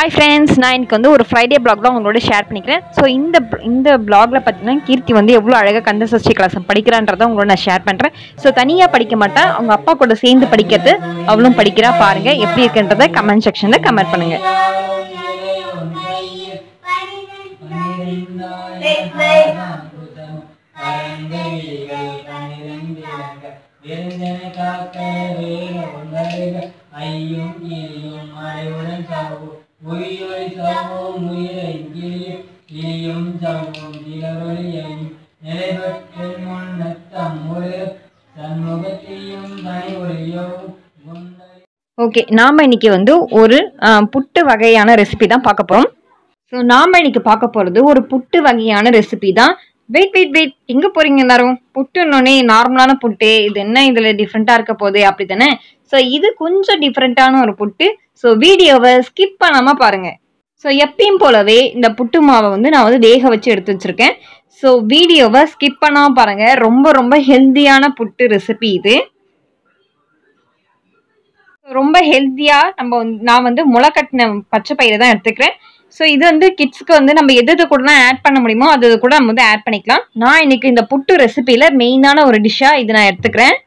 hi friends நான் எனக்கு வந்து ஒரு ஃப்ரைடே பிளாக் தான் உங்களோட ஷேர் பண்ணிக்கிறேன் ஸோ இந்த இந்த பிளாகில் பார்த்தீங்கன்னா கீர்த்தி வந்து எவ்வளோ அழகாக கந்த சஷ்டி கலாசம் படிக்கிறான்றதை உங்களோட நான் ஷேர் பண்ணுறேன் ஸோ தனியாக படிக்க மாட்டேன் அவங்க அப்பா கூட சேர்ந்து படிக்கிறது அவளும் படிக்கிறா பாருங்க எப்படி இருக்குன்றதை கமெண்ட் செக்ஷனில் கமெண்ட் பண்ணுங்க ஐயும் இலியும் மறைவுடன் சாவு உயிரொலி சாவும் உயிரை கிளியும் இலியும் சாவும் இளவொலியையும் நிலைபெற்று முன் நத்தம் ஒரு சண்முகத்தையும் தனி ஒளியோ குண்டலி ஓகே நாம் இன்னைக்கு வந்து ஒரு ஆ, புட்டு வகையான ரெசிபி தான் பார்க்க போகிறோம் ஸோ நாம் இன்னைக்கு பார்க்க போகிறது ஒரு புட்டு வகையான ரெசிபி தான் வெயிட் வெயிட் வெயிட் எங்கே போகிறீங்க எல்லாரும் புட்டுன்னொன்னே நார்மலான புட்டு இது என்ன இதில் டிஃப்ரெண்ட்டாக இருக்க போகுது அப்படி தானே ஸோ இது கொஞ்சம் டிஃப்ரெண்ட்டான ஒரு புட்டு ஸோ வீடியோவை ஸ்கிப் பண்ணாமல் பாருங்கள் ஸோ எப்பயும் போலவே இந்த புட்டு மாவை வந்து நான் வந்து வேக வச்சு எடுத்து வச்சுருக்கேன் ஸோ வீடியோவை ஸ்கிப் பண்ணாமல் பாருங்கள் ரொம்ப ரொம்ப ஹெல்த்தியான புட்டு ரெசிபி இது ரொம்ப ஹெல்த்தியாக நம்ம வந்து நான் வந்து முளைக்கட்டின பச்சை பயிரை தான் எடுத்துக்கிறேன் ஸோ இது வந்து கிட்ஸ்க்கு வந்து நம்ம எது எது கூட ஆட் பண்ண முடியுமோ அது இது கூட நம்ம வந்து ஆட் பண்ணிக்கலாம் நான் இன்னைக்கு இந்த புட்டு ரெசிபியில் மெயினான ஒரு டிஷ்ஷாக இது நான் எடுத்துக்கிறேன்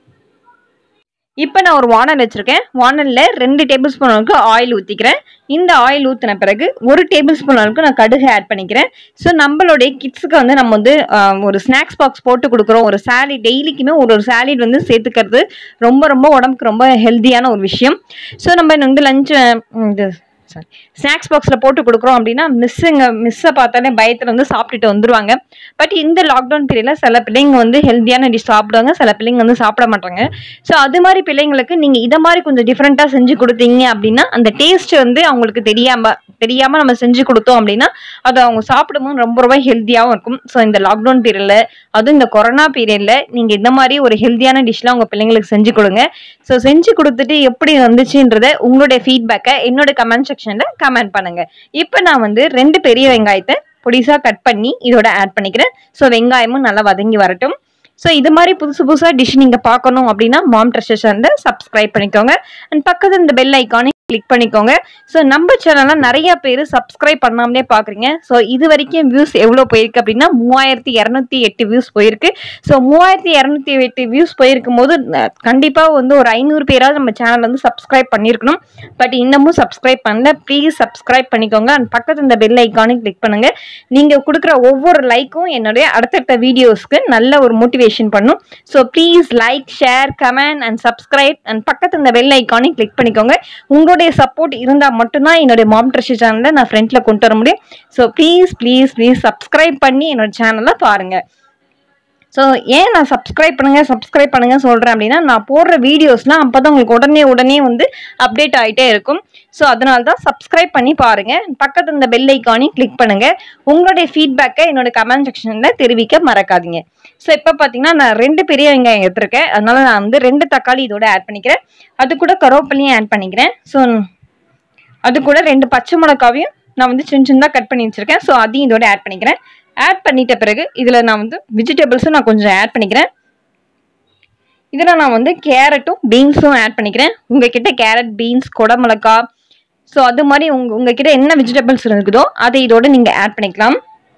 இப்போ நான் ஒரு வானல் வச்சுருக்கேன் வானலில் ரெண்டு டேபிள் ஸ்பூன் அளவுக்கு ஆயில் ஊற்றிக்கிறேன் இந்த ஆயில் ஊற்றின பிறகு ஒரு டேபிள் ஸ்பூன் அளவுக்கு நான் கடுகு ஆட் பண்ணிக்கிறேன் ஸோ நம்மளுடைய கிட்ஸுக்கு வந்து நம்ம வந்து ஆஹ், ஒரு ஸ்நாக்ஸ் பாக்ஸ் போட்டு கொடுக்குறோம் ஒரு சாலிட் டெய்லிக்குமே ஒரு ஒரு சாலிட் வந்து சேர்த்துக்கிறது ரொம்ப ரொம்ப உடம்புக்கு ரொம்ப ஹெல்த்தியான ஒரு விஷயம் ஸோ நம்ம வந்து லஞ்ச் இது சாரி ஸ்நாக்ஸ் பாக்ஸில் போட்டு கொடுக்குறோம் அப்படின்னா மிஸ்ஸுங்க மிஸ்ஸை பார்த்தாலே பயத்தில் வந்து சாப்பிட்டுட்டு வந்துருவாங்க பட் இந்த லாக்டவுன் பீரியடில் சில பிள்ளைங்க வந்து ஹெல்த்தியான டிஷ் சாப்பிடுவாங்க சில பிள்ளைங்க வந்து சாப்பிட மாட்டாங்க ஸோ அது மாதிரி பிள்ளைங்களுக்கு நீங்கள் இதை மாதிரி கொஞ்சம் டிஃப்ரெண்ட்டாக செஞ்சு கொடுத்தீங்க அப்படின்னா அந்த டேஸ்ட் வந்து அவங்களுக்கு தெரியாம தெரியாமல் நம்ம செஞ்சு கொடுத்தோம் அப்படின்னா அது அவங்க சாப்பிடும்போது ரொம்ப ரொம்ப ஹெல்த்தியாகவும் இருக்கும் ஸோ இந்த லாக்டவுன் பீரியடில் அதுவும் இந்த கொரோனா பீரியடில் நீங்கள் இந்த மாதிரி ஒரு ஹெல்த்தியான டிஷ்லாம் உங்கள் பிள்ளைங்களுக்கு செஞ்சு கொடுங்க ஸோ செஞ்சு கொடுத்துட்டு எப்படி வந்துச்சுன்றத உங்களுடைய ஃபீட்பேக்கை என்னோட கமெண்ட் செக்ஷனில் கமெண்ட் பண்ணுங்க இப்போ நான் வந்து ரெண்டு பெரிய வெங்காயத்தை பொடிசாக கட் பண்ணி இதோட ஆட் பண்ணிக்கிறேன் ஸோ வெங்காயமும் நல்லா வதங்கி வரட்டும் ஸோ இது மாதிரி புதுசு புதுசாக டிஷ் நீங்கள் பார்க்கணும் அப்படின்னா மாம் ட்ரெஷர் சேனலை சப்ஸ்கிரைப் பண்ணிக்கோங்க அண்ட் பக்கத்தில் இந்த பெல் ஐக்கானை கிளிக் பண்ணிக்கோங்க ஸோ நம்ம சேனலில் நிறைய பேர் சப்ஸ்கிரைப் பண்ணாமலே பார்க்குறீங்க ஸோ இது வரைக்கும் வியூஸ் எவ்வளோ போயிருக்கு அப்படின்னா மூவாயிரத்தி இரநூத்தி எட்டு வியூஸ் போயிருக்கு ஸோ மூவாயிரத்தி இரநூத்தி எட்டு வியூஸ் போயிருக்கும் போது கண்டிப்பாக வந்து ஒரு ஐநூறு பேராவது நம்ம சேனல் வந்து சப்ஸ்கிரைப் பண்ணியிருக்கணும் பட் இன்னமும் சப்ஸ்கிரைப் பண்ணல ப்ளீஸ் சப்ஸ்கிரைப் பண்ணிக்கோங்க அண்ட் பக்கத்து இந்த பெல் ஐக்கானை கிளிக் பண்ணுங்கள் நீங்கள் கொடுக்குற ஒவ்வொரு லைக்கும் என்னுடைய அடுத்தடுத்த வீடியோஸ்க்கு நல்ல ஒரு மோட்டிவேஷன் பண்ணும் so please like share comment and subscribe and பக்கத்து இந்த பெல் ஐக்கானை கிளிக் பண்ணிக்கோங்க உங்களுடைய சப்போர்ட் இருந்தால் மட்டும்தான் என்னுடைய மாம் ட்ரெஷி சேனலை நான் ஃப்ரெண்ட்ல கொண்டு வர முடியும் so please please please subscribe பண்ணி என்னோட சேனலை பாருங்கள் ஸோ ஏன் நான் சப்ஸ்கிரைப் பண்ணுங்க சப்ஸ்கிரைப் பண்ணுங்க சொல்கிறேன் அப்படின்னா நான் போடுற வீடியோஸ்லாம் அப்போ தான் உங்களுக்கு உடனே உடனே வந்து அப்டேட் ஆகிட்டே இருக்கும் ஸோ அதனால தான் சப்ஸ்கிரைப் பண்ணி பாருங்க பக்கத்து இந்த பெல் ஐக்கானையும் கிளிக் பண்ணுங்க உங்களுடைய ஃபீட்பேக்கை என்னோட கமெண்ட் செக்ஷனில் தெரிவிக்க மறக்காதீங்க ஸோ இப்போ பார்த்தீங்கன்னா நான் ரெண்டு பெரிய வெங்காயம் எடுத்திருக்கேன் அதனால நான் வந்து ரெண்டு தக்காளி இதோட ஆட் பண்ணிக்கிறேன் அது கூட கருவேப்பிலையும் ஆட் பண்ணிக்கிறேன் ஸோ அது கூட ரெண்டு பச்சை மிளகாவையும் நான் வந்து சின்ன சின்னதாக கட் பண்ணி வச்சிருக்கேன் ஸோ அதையும் இதோட ஆட் பண்ணிக்கிறேன் ஆட் பண்ணிட்ட பிறகு இதில் நான் வந்து வெஜிடபிள்ஸும் நான் கொஞ்சம் ஆட் பண்ணிக்கிறேன் இதில் நான் வந்து கேரட்டும் பீன்ஸும் ஆட் பண்ணிக்கிறேன் உங்ககிட்ட கேரட் பீன்ஸ் குடமிளகா ஸோ அது மாதிரி உங்க உங்ககிட்ட என்ன வெஜிடபிள்ஸ் இருக்குதோ அதை இதோட நீங்கள் ஆட் பண்ணிக்கலாம்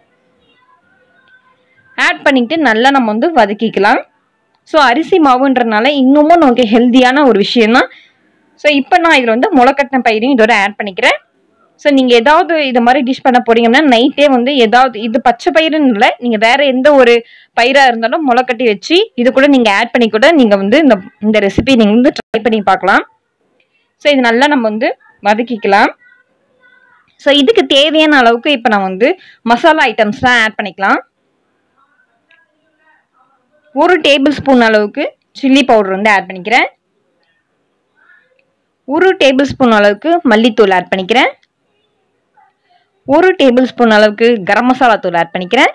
ஆட் பண்ணிட்டு நல்லா நம்ம வந்து வதக்கிக்கலாம் ஸோ அரிசி மாவுன்றனால இன்னமும் நமக்கு ஹெல்த்தியான ஒரு விஷயம்தான் ஸோ இப்போ நான் இதில் வந்து முளைக்கட்டின பயிரையும் இதோட ஆட் பண்ணிக்கிறேன் ஸோ நீங்கள் ஏதாவது இது மாதிரி டிஷ் பண்ண போறீங்கன்னா நைட்டே வந்து ஏதாவது இது பச்சை பயிருன்னு இல்லை நீங்கள் வேற எந்த ஒரு பயிராக இருந்தாலும் முளைக்கட்டி வச்சு இது கூட நீங்கள் ஆட் பண்ணி கூட நீங்கள் வந்து இந்த இந்த ரெசிபி நீங்கள் வந்து ட்ரை பண்ணி பார்க்கலாம் ஸோ இது நல்லா நம்ம வந்து வதக்கிக்கலாம் ஸோ இதுக்கு தேவையான அளவுக்கு இப்போ நான் வந்து மசாலா ஐட்டம்ஸ்லாம் ஆட் பண்ணிக்கலாம் ஒரு டேபிள் ஸ்பூன் அளவுக்கு சில்லி பவுடர் வந்து ஆட் பண்ணிக்கிறேன் ஒரு டேபிள் ஸ்பூன் அளவுக்கு மல்லித்தூள் ஆட் பண்ணிக்கிறேன் ஒரு டேபிள் ஸ்பூன் அளவுக்கு கரம் மசாலா தூள் ஆட் பண்ணிக்கிறேன்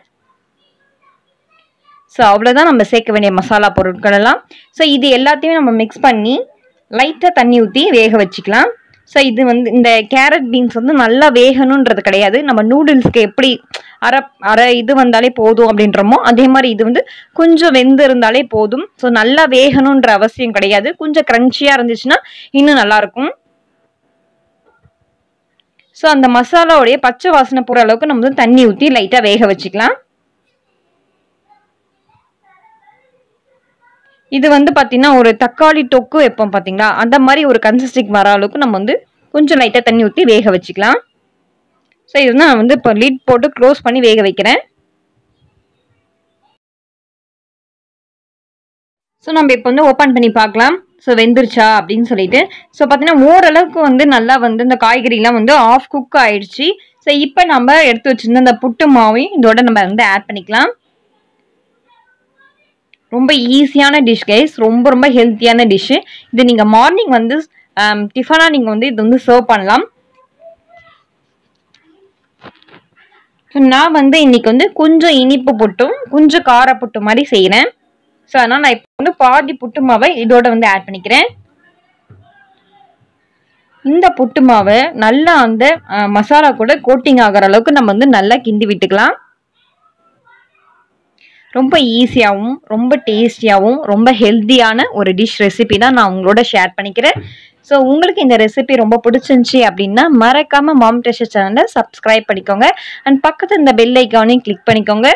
ஸோ அவ்வளோதான் நம்ம சேர்க்க வேண்டிய மசாலா பொருட்கள் எல்லாம் ஸோ இது எல்லாத்தையும் நம்ம மிக்ஸ் பண்ணி லைட்டாக தண்ணி ஊற்றி வேக வச்சுக்கலாம் ஸோ இது வந்து இந்த கேரட் பீன்ஸ் வந்து நல்லா வேகணுன்றது கிடையாது நம்ம நூடுல்ஸ்க்கு எப்படி அரை அரை இது வந்தாலே போதும் அப்படின்றமோ அதே மாதிரி இது வந்து கொஞ்சம் வெந்து இருந்தாலே போதும் ஸோ நல்லா வேகணுன்ற அவசியம் கிடையாது கொஞ்சம் க்ரன்ச்சியாக இருந்துச்சுன்னா இன்னும் நல்லாயிருக்கும் ஸோ அந்த மசாலாவுடைய பச்சை வாசனை போகிற அளவுக்கு நம்ம வந்து தண்ணி ஊற்றி லைட்டாக வேக வச்சுக்கலாம் இது வந்து பார்த்தீங்கன்னா ஒரு தக்காளி தொக்கு வைப்போம் பார்த்தீங்களா அந்த மாதிரி ஒரு கன்சிஸ்டிக் வர அளவுக்கு நம்ம வந்து கொஞ்சம் லைட்டாக தண்ணி ஊற்றி வேக வச்சுக்கலாம் ஸோ இது வந்து நான் வந்து இப்போ லீட் போட்டு க்ளோஸ் பண்ணி வேக வைக்கிறேன் ஸோ நம்ம இப்போ வந்து ஓப்பன் பண்ணி பார்க்கலாம் ஸோ வெந்துருச்சா அப்படின்னு சொல்லிட்டு ஸோ பார்த்தீங்கன்னா ஓரளவுக்கு வந்து நல்லா வந்து இந்த காய்கறிலாம் வந்து ஆஃப் குக் ஆயிடுச்சு ஸோ இப்போ நம்ம எடுத்து வச்சிருந்த இந்த புட்டு மாவையும் இதோட நம்ம வந்து ஆட் பண்ணிக்கலாம் ரொம்ப ஈஸியான டிஷ் கைஸ் ரொம்ப ரொம்ப ஹெல்த்தியான டிஷ்ஷு இது நீங்கள் மார்னிங் வந்து டிஃபனாக நீங்கள் வந்து இது வந்து சர்வ் பண்ணலாம் ஸோ நான் வந்து இன்னைக்கு வந்து கொஞ்சம் இனிப்பு புட்டும் கொஞ்சம் கார புட்டு மாதிரி செய்கிறேன் ஸோ அதனால் நான் இப்போ வந்து பாதி புட்டு மாவை இதோட வந்து ஆட் பண்ணிக்கிறேன் இந்த புட்டு மாவை நல்லா அந்த அஹ், மசாலா கூட கோட்டிங் ஆகிற அளவுக்கு நம்ம வந்து நல்லா கிண்டி விட்டுக்கலாம் ரொம்ப ஈஸியாகவும் ரொம்ப டேஸ்டியாகவும் ரொம்ப ஹெல்த்தியான ஒரு டிஷ் ரெசிபி தான் நான் உங்களோட ஷேர் பண்ணிக்கிறேன் ஸோ உங்களுக்கு இந்த ரெசிபி ரொம்ப பிடிச்சிருந்துச்சி அப்படின்னா மறக்காமல் மாம் டெஷர் சேனலை சப்ஸ்கிரைப் பண்ணிக்கோங்க அண்ட் பக்கத்தில் இந்த பெல் ஐக்கானையும் கிளிக் பண்ணிக்கோங்க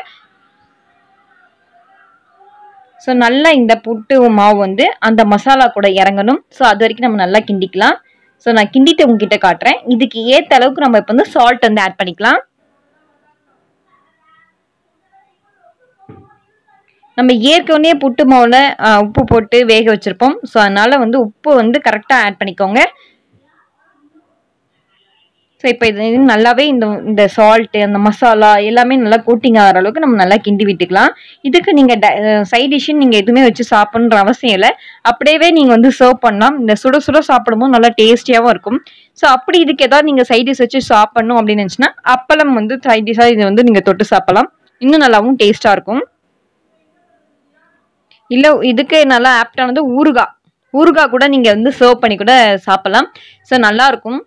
ஸோ நல்லா இந்த புட்டு மாவு வந்து அந்த மசாலா கூட இறங்கணும் ஸோ அது வரைக்கும் நம்ம நல்லா கிண்டிக்கலாம் ஸோ நான் கிண்டிட்டு உங்ககிட்ட காட்டுறேன் இதுக்கு ஏற்ற அளவுக்கு நம்ம இப்போ வந்து சால்ட் வந்து ஆட் பண்ணிக்கலாம் நம்ம ஏற்கனவே புட்டு மாவில் உப்பு போட்டு வேக வச்சுருப்போம் ஸோ அதனால் வந்து உப்பு வந்து கரெக்டாக ஆட் பண்ணிக்கோங்க ஸோ இப்போ இது இது நல்லாவே இந்த இந்த சால்ட்டு அந்த மசாலா எல்லாமே நல்லா கோட்டிங் ஆகிற அளவுக்கு நம்ம நல்லா கிண்டி விட்டுக்கலாம் இதுக்கு நீங்கள் சைட் டிஷ்ஷுன்னு நீங்கள் எதுவுமே வச்சு சாப்பிட்ணுன்ற அவசியம் இல்லை அப்படியே நீங்கள் வந்து சர்வ் பண்ணலாம் இந்த சுட சுட சாப்பிடும்போது நல்லா டேஸ்டியாகவும் இருக்கும் ஸோ அப்படி இதுக்கு ஏதாவது நீங்கள் சைட் டிஷ் வச்சு சாப்பிட்ணும் அப்படின்னு நினச்சின்னா அப்பளம் வந்து சைட் டிஷ்ஷாக இதை வந்து நீங்கள் தொட்டு சாப்பிடலாம் இன்னும் நல்லாவும் டேஸ்ட்டாக இருக்கும் இல்லை இதுக்கு நல்லா ஆப்டானது ஊறுகாய் ஊறுகாய் கூட நீங்கள் வந்து சர்வ் பண்ணி கூட சாப்பிடலாம் ஸோ நல்லாயிருக்கும்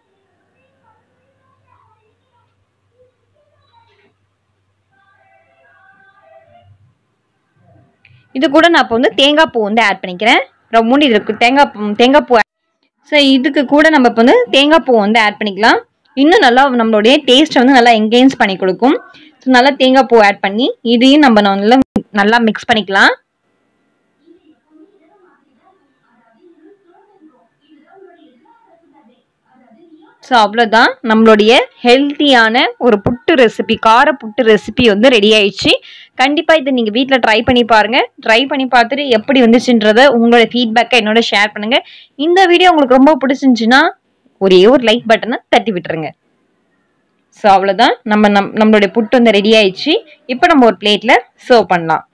இது கூட நான் இப்போ வந்து தேங்காய் பூ வந்து ஆட் பண்ணிக்கிறேன் ரொம்ப மூடி இருக்கு தேங்காய் பூ தேங்காய் பூ ஸோ இதுக்கு கூட நம்ம இப்போ வந்து தேங்காய் பூ வந்து ஆட் பண்ணிக்கலாம் இன்னும் நல்லா நம்மளுடைய டேஸ்ட்டை வந்து நல்லா என்கேஜ் பண்ணி கொடுக்கும் ஸோ நல்லா தேங்காய் பூ ஆட் பண்ணி இதையும் நம்ம நல்லா நல்லா மிக்ஸ் பண்ணிக்கலாம் ஸோ அவ்வளோதான் நம்மளுடைய ஹெல்த்தியான ஒரு புட்டு ரெசிபி கார புட்டு ரெசிபி வந்து ரெடி ஆயிடுச்சு கண்டிப்பாக இதை நீங்கள் வீட்டில் ட்ரை பண்ணி பாருங்கள் ட்ரை பண்ணி பார்த்துட்டு எப்படி வந்துச்சுன்றத உங்களோட ஃபீட்பேக்கை என்னோட ஷேர் பண்ணுங்கள் இந்த வீடியோ உங்களுக்கு ரொம்ப பிடிச்சிருந்துச்சுன்னா ஒரே ஒரு லைக் பட்டனை தட்டி விட்டுருங்க ஸோ அவ்வளோதான் நம்ம நம் நம்மளுடைய புட்டு வந்து ரெடி ஆயிடுச்சு இப்போ நம்ம ஒரு பிளேட்டில் சர்வ் பண்ணலாம்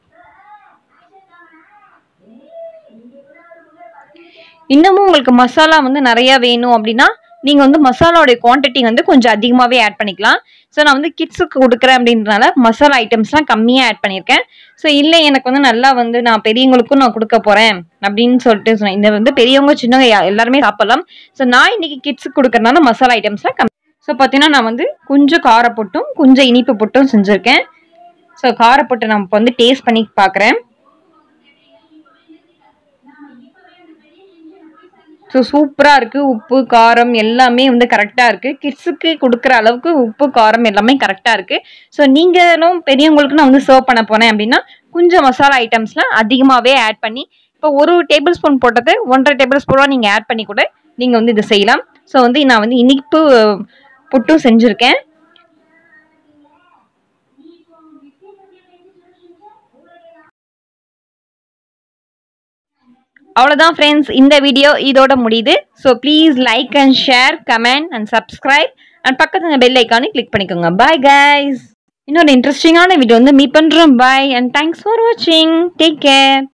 இன்னமும் உங்களுக்கு மசாலா வந்து நிறையா வேணும் அப்படின்னா நீங்கள் வந்து மசாலாவோடைய குவான்டிட்டி வந்து கொஞ்சம் அதிகமாகவே ஆட் பண்ணிக்கலாம் ஸோ நான் வந்து கிட்ஸுக்கு கொடுக்குறேன் அப்படின்றனால மசாலா ஐட்டம்ஸ்லாம் கம்மியாக ஆட் பண்ணியிருக்கேன் ஸோ இல்லை எனக்கு வந்து நல்லா வந்து நான் பெரியவங்களுக்கும் நான் கொடுக்க போகிறேன் அப்படின்னு சொல்லிட்டு சொன்னேன் இந்த வந்து பெரியவங்க சின்னவங்க யா- எல்லாருமே சாப்பிடலாம் ஸோ நான் இன்னைக்கு கிட்ஸுக்கு கொடுக்கறதுனால மசாலா ஐட்டம்ஸ்லாம் கம்மி ஸோ பார்த்தீங்கன்னா நான் வந்து கொஞ்சம் காரப்பொட்டும் கொஞ்சம் இனிப்பு பொட்டும் செஞ்சுருக்கேன் ஸோ காரப்பொட்டு நான் இப்போ வந்து டேஸ்ட் பண்ணி பார்க்குறேன் ஸோ சூப்பராக இருக்குது உப்பு காரம் எல்லாமே வந்து கரெக்டாக இருக்குது கிட்ஸுக்கு கொடுக்குற அளவுக்கு உப்பு காரம் எல்லாமே கரெக்டாக இருக்குது ஸோ நீங்களும் பெரியவங்களுக்கு நான் வந்து சர்வ் பண்ண போனேன் அப்படின்னா கொஞ்சம் மசாலா ஐட்டம்ஸ்லாம் அதிகமாகவே ஆட் பண்ணி இப்போ ஒரு டேபிள் ஸ்பூன் போட்டது ஒன்றரை டேபிள் ஸ்பூனாக நீங்கள் ஆட் பண்ணி கூட நீங்கள் வந்து இதை செய்யலாம் ஸோ வந்து நான் வந்து இனிப்பு புட்டும் செஞ்சுருக்கேன் அவ்வளோதான் ஃப்ரெண்ட்ஸ் இந்த வீடியோ இதோட முடியுது so please like and share comment and subscribe and பக்கத்தில் பெல் ஐக்கானே கிளிக் பண்ணிக்கோங்க பாய் கைஸ் இன்னொரு இன்ட்ரெஸ்டிங்கான வீடியோ வந்து மீட் பண்ணுறோம் பாய் அண்ட் தேங்க்ஸ் ஃபார் வாட்சிங் டேக் கேர்